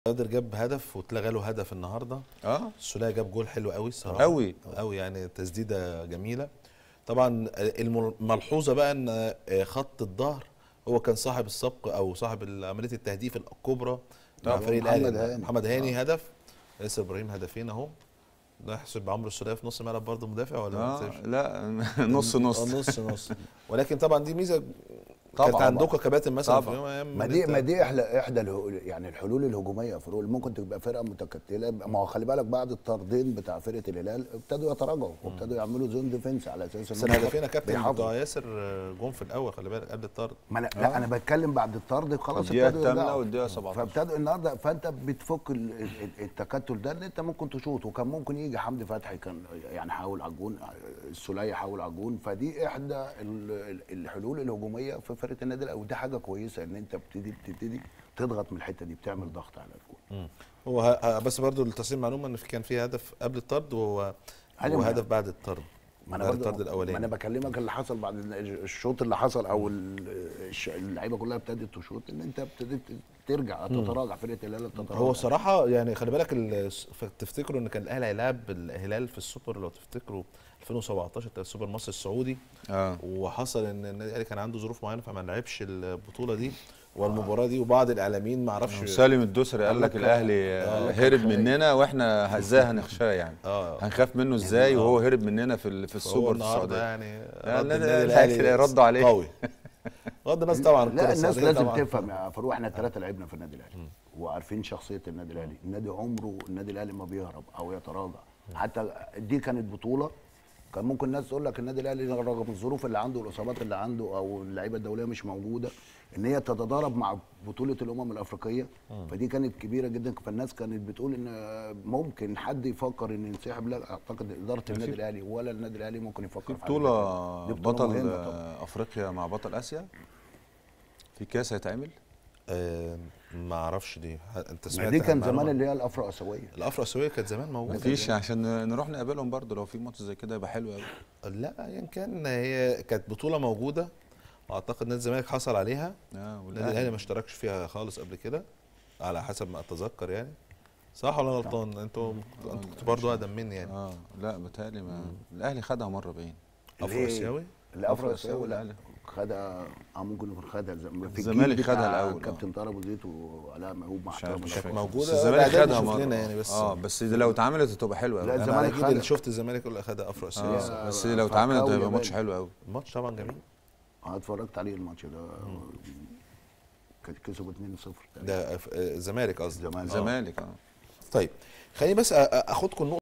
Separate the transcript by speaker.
Speaker 1: قادر جاب هدف واتلغى له هدف النهارده
Speaker 2: اه
Speaker 1: السوليه جاب جول حلو قوي الصراحه
Speaker 2: قوي.
Speaker 1: قوي يعني تسديده جميله طبعا الملحوظه بقى ان خط الظهر هو كان صاحب السبق او صاحب عمليه التهديف الكبرى مع
Speaker 3: طبعا
Speaker 1: فريق
Speaker 3: محمد
Speaker 1: الاهلي
Speaker 3: هاني.
Speaker 1: محمد هاني هدف ياسر ابراهيم هدفين اهو نحسب عمرو السوليه في نص الملعب برضه مدافع ولا ما
Speaker 2: اه
Speaker 1: نحسبش؟
Speaker 2: لا نص نص
Speaker 1: آه، نص نص ولكن طبعا دي ميزه
Speaker 2: طبعاً.
Speaker 1: كانت عندكم كباتن مثلا
Speaker 2: طبعاً.
Speaker 1: في يوم من الأيام
Speaker 3: ما
Speaker 1: إن
Speaker 3: دي
Speaker 1: أنت-
Speaker 3: ما دي احلى احدى الهو- يعني الحلول الهجوميه في الرول ممكن تبقى فرقه متكتله ما هو خلي بالك بعد الطردين بتاع فرقه الهلال ابتدوا يتراجعوا وابتدوا يعملوا زون ديفنس على اساس
Speaker 1: بس
Speaker 3: هم
Speaker 1: الهدفين يا كابتن
Speaker 3: بيحافظوا.
Speaker 1: بتوع ياسر جون في الاول خلي بالك قبل الطرد
Speaker 3: ما أنا لا انا بتكلم بعد الطرد خلاص
Speaker 2: الدقيقة
Speaker 3: ابتدوا
Speaker 2: الثامنة
Speaker 3: يرجعوا.
Speaker 2: والدقيقة 17
Speaker 3: فابتدوا النهارده فانت بتفك ال- ال- التكتل ده ان انت ممكن تشوط وكان ممكن يجي حمدي فتحي كان يعني حاول على الجون السوليه حاول على الجون فدي احدى ال- ال- الحلول الهجوميه في فرقه النادي الاهلي ودي حاجه كويسه ان انت بتبتدي بتبتدي تضغط من الحته دي بتعمل ضغط على الجون
Speaker 1: هو ه- ه- بس برضو لتصحيح معلومه ان في- كان في هدف قبل الطرد وهو
Speaker 3: أيوة، ما-
Speaker 1: وهدف بعد الطرد
Speaker 3: ما انا
Speaker 1: بعد
Speaker 3: برضه
Speaker 1: الطرد
Speaker 3: ما انا
Speaker 1: الاولاني
Speaker 3: بكلمك اللي حصل بعد ال- الشوط اللي حصل او ال- الش- اللعيبه كلها ابتدت تشوط ان انت ابتديت ترجع تتراجع فرقه الهلال تتراجع
Speaker 1: هو صراحه يعني خلي بالك ال- ف- تفتكروا ان كان الاهلي هيلاعب الهلال في السوبر لو تفتكروا 2017 بتاع السوبر مصر السعودي
Speaker 2: اه
Speaker 1: وحصل ان النادي الاهلي كان عنده ظروف معينه فما لعبش البطوله دي والمباراه دي وبعض الاعلاميين ما اعرفش
Speaker 2: سالم الدوسري قال
Speaker 1: قال
Speaker 2: لك
Speaker 1: لك-
Speaker 2: الاهلي
Speaker 1: آه،
Speaker 2: آه،
Speaker 3: قال لك
Speaker 2: هرب
Speaker 3: خايف.
Speaker 2: مننا واحنا ازاي هنخشاه يعني
Speaker 1: اه
Speaker 2: هنخاف منه ازاي
Speaker 1: آه.
Speaker 2: وهو هرب مننا في ال- في
Speaker 1: فهو
Speaker 2: السوبر في
Speaker 1: النهارده
Speaker 2: السعوديه
Speaker 1: يعني
Speaker 2: لا،
Speaker 1: رد
Speaker 2: لا،
Speaker 1: النادي
Speaker 2: لا،
Speaker 1: الاهلي
Speaker 2: ردوا عليه.
Speaker 1: قوي رد الناس طبعا الكرة
Speaker 3: لا الناس
Speaker 1: السعودية
Speaker 3: لازم
Speaker 1: طبعاً.
Speaker 3: تفهم يا فاروق احنا الثلاثه لعبنا في النادي الاهلي وعارفين شخصيه النادي الاهلي النادي عمره النادي الاهلي ما بيهرب او يتراجع حتى دي كانت بطوله كان ممكن الناس تقول لك النادي الاهلي رغم الظروف اللي عنده والاصابات اللي عنده او اللعيبه الدوليه مش موجوده ان هي تتضارب مع بطوله الامم الافريقيه فدي كانت كبيره جدا فالناس كانت بتقول ان ممكن حد يفكر ان ينسحب لا اعتقد اداره النادي الاهلي ولا النادي الاهلي ممكن يفكر
Speaker 2: في
Speaker 3: في حاجة زي
Speaker 2: بطوله
Speaker 3: كده. دي بطولة
Speaker 2: بطل
Speaker 3: مهمة طبعاً.
Speaker 2: آه، افريقيا مع بطل اسيا في كاس هيتعمل
Speaker 1: آه ما اعرفش دي ه- انت
Speaker 3: ما
Speaker 1: سمعت
Speaker 3: دي
Speaker 1: عن
Speaker 3: كان
Speaker 1: معلومة؟
Speaker 3: زمان اللي هي الافرو اسيويه
Speaker 1: الافرو اسيويه كانت زمان موجوده
Speaker 2: مفيش عشان نروح نقابلهم برضه لو في ماتش زي كده يبقى حلو قوي
Speaker 1: لا ايا كان هي كانت بطوله موجوده واعتقد نادي الزمالك حصل عليها
Speaker 2: اه
Speaker 1: النادي الاهلي ما اشتركش فيها خالص قبل كده على حسب ما اتذكر يعني صح ولا أنا غلطان انتوا انتوا كنتوا برضه اقدم مني يعني
Speaker 2: اه لا بتهيألي ما الاهلي خدها مره باين
Speaker 1: افرو اسيوي
Speaker 3: الافرو
Speaker 2: أفرو
Speaker 3: اسيوي
Speaker 2: آسيوي،
Speaker 3: لا
Speaker 2: لا.
Speaker 3: خدها اه ممكن يكون خدها الزم- في
Speaker 2: الزمالك
Speaker 3: الجيل
Speaker 2: خدها
Speaker 3: بتاع
Speaker 2: الأول، آه.
Speaker 3: كابتن طارق ابو زيد وعلاء مهوب مع
Speaker 2: مش عارف
Speaker 3: احترامي
Speaker 2: مش
Speaker 3: لهم.
Speaker 2: فاكر.
Speaker 1: موجودة،
Speaker 2: بس الزمالك
Speaker 1: الإعداد
Speaker 2: خدها
Speaker 1: نشوف
Speaker 2: مره
Speaker 1: لنا يعني بس.
Speaker 2: اه بس دي لو اتعملت هتبقى حلوه
Speaker 3: لا،
Speaker 2: قوي
Speaker 1: انا على
Speaker 3: الزمالك
Speaker 1: اكيد اللي
Speaker 3: خدها.
Speaker 1: شفت الزمالك اللي خدها افرو اسيوي
Speaker 2: اه
Speaker 3: يا
Speaker 2: بس
Speaker 3: فاركاو
Speaker 2: لو اتعملت هيبقى
Speaker 3: ياباني.
Speaker 2: ماتش حلو قوي
Speaker 1: الماتش طبعا جميل
Speaker 3: اه اتفرجت عليه الماتش ده كانت كسبوا 2-0 تقريبا.
Speaker 1: ده ف- آه، الزمالك قصدي
Speaker 3: الزمالك.
Speaker 1: آه.
Speaker 2: الزمالك اه
Speaker 1: طيب خليني بس أ- أ- اخدكم